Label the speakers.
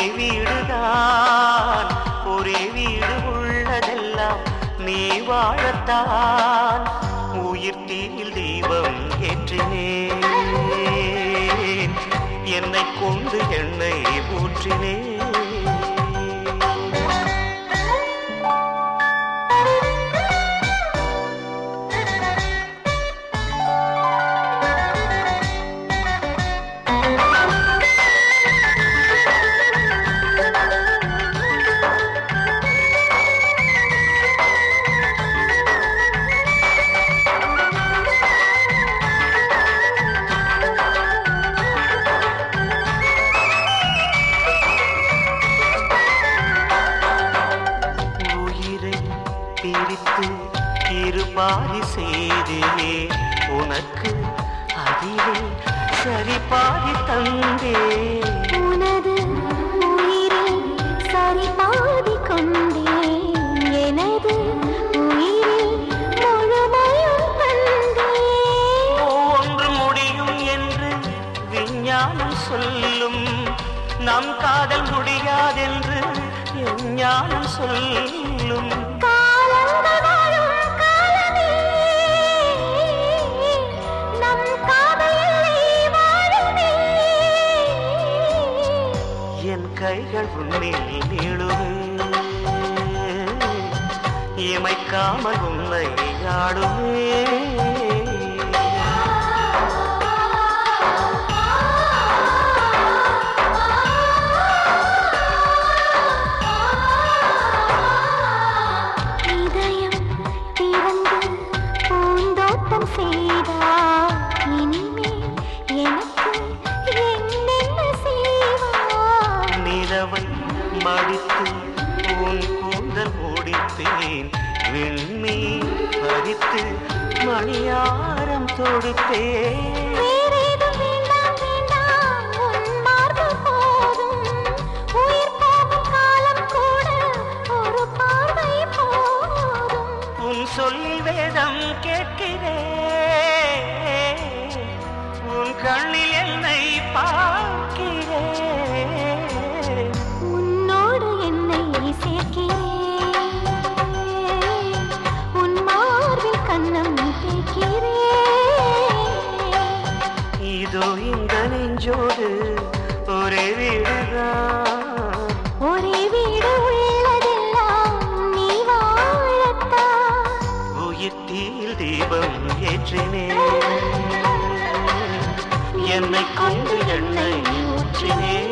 Speaker 1: வீடுதான் ஒரே வீடு உள்ளதெல்லாம் நீ வாழத்தான் உயிர் தீயில் தீபம் ஏற்றினேன் என்னை கொண்டு எண்ணெய் ஊற்றினேன் உயிரை பிரித்து இருபாதி செய்தே உனக்கு அதிலே சரி பாதி தந்தே
Speaker 2: உனது உயிரில் சரி பாதி கொண்டேன் எனது உயிரில் முழுமையும் தந்தேன்
Speaker 1: ஒன்று முடியும் என்று விஞ்ஞானம் சொல்லும் நம் காதல் முடியாதென்று ஞானம் சொல்லும்
Speaker 2: காலங்கள் வாழும் காலமே நம் காதல் எல்லை வாழுமே
Speaker 1: என் கைகள் உன்னில் நீளுவே இமைக்காமல் உன்னை ஆடுவே
Speaker 2: இதயம் திறந்து பூந்தோட்டம் செய்தார் இனிமேல் எனக்கு என்னென்ன செய்வார்
Speaker 1: நிலவை மடித்து உன் கூந்தல் முடித்தேன் விண்மீன் பறித்து மணியாரம் தொடுத்தேன்
Speaker 2: வேறேதும் வேண்டாம் வேண்டாம் உன் மார்பு போதும் உயிர் போகும் காலம் கூட ஒரு பார்வை போதும்
Speaker 1: உன் சொல்லி வேதம் கேட்கிறேன் உன் கண்ணில் என்னை பார்க்கிறேன்
Speaker 2: உன்னோடு என்னை சேர்க்கிறேன் உன் மார்பில் கண்ணம் தேய்க்கிறேன்
Speaker 1: இதோ இந்த நெஞ்சோடு ஒரே வீடுதான்
Speaker 2: ஒரே வீடு உள்ளதெல்லாம் நீ வாழத்தான்
Speaker 1: உயிர் தீயில் தீபம் ஏற்றினேன் என்னை கொண்டு எண்ணெய் ஊற்றினேன்